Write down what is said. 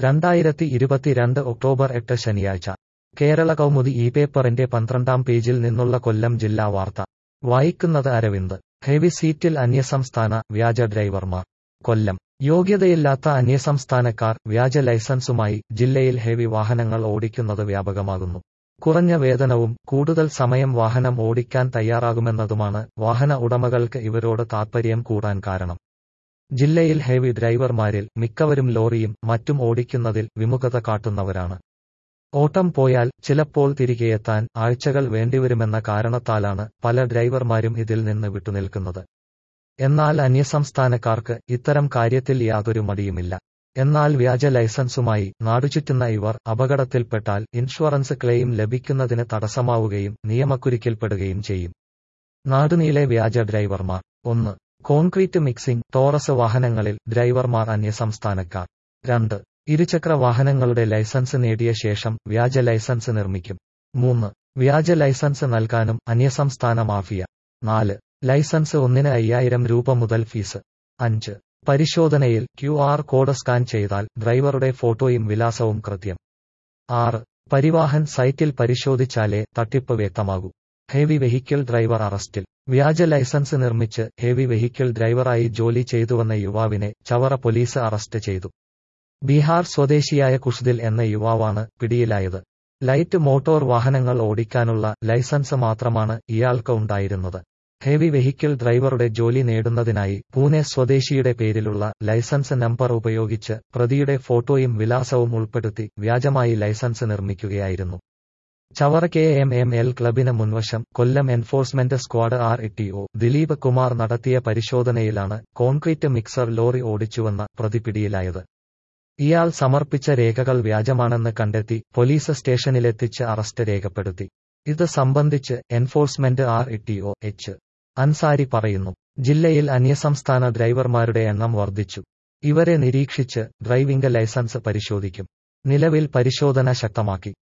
രണ്ടായിരത്തി ഇരുപത്തിരണ്ട് ഒക്ടോബർ എട്ട് ശനിയാഴ്ച കേരള കൗമുദി ഈ പേപ്പറിന്റെ പന്ത്രണ്ടാം പേജിൽ നിന്നുള്ള കൊല്ലം ജില്ലാ വാർത്ത വായിക്കുന്നത് അരവിന്ദ് ഹെവി സീറ്റിൽ അന്യസംസ്ഥാന വ്യാജ ഡ്രൈവർമാർ കൊല്ലം യോഗ്യതയില്ലാത്ത അന്യസംസ്ഥാനക്കാർ വ്യാജ ലൈസൻസുമായി ജില്ലയിൽ ഹെവി വാഹനങ്ങൾ ഓടിക്കുന്നത് വ്യാപകമാകുന്നു കുറഞ്ഞ വേതനവും കൂടുതൽ സമയം വാഹനം ഓടിക്കാൻ തയ്യാറാകുമെന്നതുമാണ് വാഹന ഉടമകൾക്ക് ഇവരോട് താൽപര്യം കൂടാൻ കാരണം ജില്ലയിൽ ഹെവി ഡ്രൈവർമാരിൽ മിക്കവരും ലോറിയും മറ്റും ഓടിക്കുന്നതിൽ വിമുഖത കാട്ടുന്നവരാണ് ഓട്ടം പോയാൽ ചിലപ്പോൾ തിരികെയെത്താൻ ആഴ്ചകൾ വേണ്ടിവരുമെന്ന കാരണത്താലാണ് പല ഡ്രൈവർമാരും ഇതിൽ നിന്ന് വിട്ടുനിൽക്കുന്നത് എന്നാൽ അന്യസംസ്ഥാനക്കാർക്ക് ഇത്തരം കാര്യത്തിൽ യാതൊരു മടിയുമില്ല എന്നാൽ വ്യാജ ലൈസൻസുമായി നാടുചുറ്റുന്ന ഇവർ അപകടത്തിൽപ്പെട്ടാൽ ഇൻഷുറൻസ് ക്ലെയിം ലഭിക്കുന്നതിന് തടസ്സമാവുകയും നിയമക്കുരുക്കിൽപ്പെടുകയും ചെയ്യും നാടുനീളെ വ്യാജ ഡ്രൈവർമാർ ഒന്ന് കോൺക്രീറ്റ് മിക്സിംഗ് ടോറസ് വാഹനങ്ങളിൽ ഡ്രൈവർമാർ അന്യസംസ്ഥാനക്കാർ രണ്ട് ഇരുചക്ര വാഹനങ്ങളുടെ ലൈസൻസ് നേടിയ ശേഷം വ്യാജ ലൈസൻസ് നിർമ്മിക്കും മൂന്ന് വ്യാജ ലൈസൻസ് നൽകാനും അന്യസംസ്ഥാന മാഫിയ നാല് ലൈസൻസ് ഒന്നിന് അയ്യായിരം രൂപ മുതൽ ഫീസ് അഞ്ച് പരിശോധനയിൽ ക്യു ആർ കോഡ് സ്കാൻ ചെയ്താൽ ഡ്രൈവറുടെ ഫോട്ടോയും വിലാസവും കൃത്യം ആറ് പരിവാഹൻ സൈറ്റിൽ പരിശോധിച്ചാലേ തട്ടിപ്പ് വ്യക്തമാകൂ ഹെവി വെഹിക്കിൾ ഡ്രൈവർ അറസ്റ്റിൽ വ്യാജ ലൈസൻസ് നിർമ്മിച്ച് ഹെവി വെഹിക്കിൾ ഡ്രൈവറായി ജോലി ചെയ്തുവന്ന യുവാവിനെ ചവറ പോലീസ് അറസ്റ്റ് ചെയ്തു ബീഹാർ സ്വദേശിയായ കുഷ്ദിൽ എന്ന യുവാവാണ് പിടിയിലായത് ലൈറ്റ് മോട്ടോർ വാഹനങ്ങൾ ഓടിക്കാനുള്ള ലൈസൻസ് മാത്രമാണ് ഇയാൾക്ക് ഉണ്ടായിരുന്നത് ഹെവി വെഹിക്കിൾ ഡ്രൈവറുടെ ജോലി നേടുന്നതിനായി പൂനെ സ്വദേശിയുടെ പേരിലുള്ള ലൈസൻസ് നമ്പർ ഉപയോഗിച്ച് പ്രതിയുടെ ഫോട്ടോയും വിലാസവും ഉൾപ്പെടുത്തി വ്യാജമായി ലൈസൻസ് നിർമ്മിക്കുകയായിരുന്നു Chavara K M M L ക്ലബിന് മുൻവശം Kollam enforcement squad R E Dileep Kumar നടത്തിയ പരിശോധനയിലാണ് കോൺക്രീറ്റ് മിക്സർ ലോറി ഓടിച്ചുവെന്ന പ്രതി പിടിയിലായത് ഇയാൾ സമർപ്പിച്ച രേഖകൾ വ്യാജമാണെന്ന് കണ്ടെത്തി പോലീസ് സ്റ്റേഷനിലെത്തിച്ച് അറസ്റ്റ് രേഖപ്പെടുത്തി ഇത് സംബന്ധിച്ച് enforcement R E H Ansari പറയുന്നു ജില്ലയിൽ അന്യസംസ്ഥാന ഡ്രൈവർമാരുടെ എണ്ണം വർദ്ധിച്ചു ഇവരെ നിരീക്ഷിച്ച് ഡ്രൈവിംഗ് ലൈസൻസ് പരിശോധിക്കും നിലവിൽ പരിശോധന ശക്തമാക്കി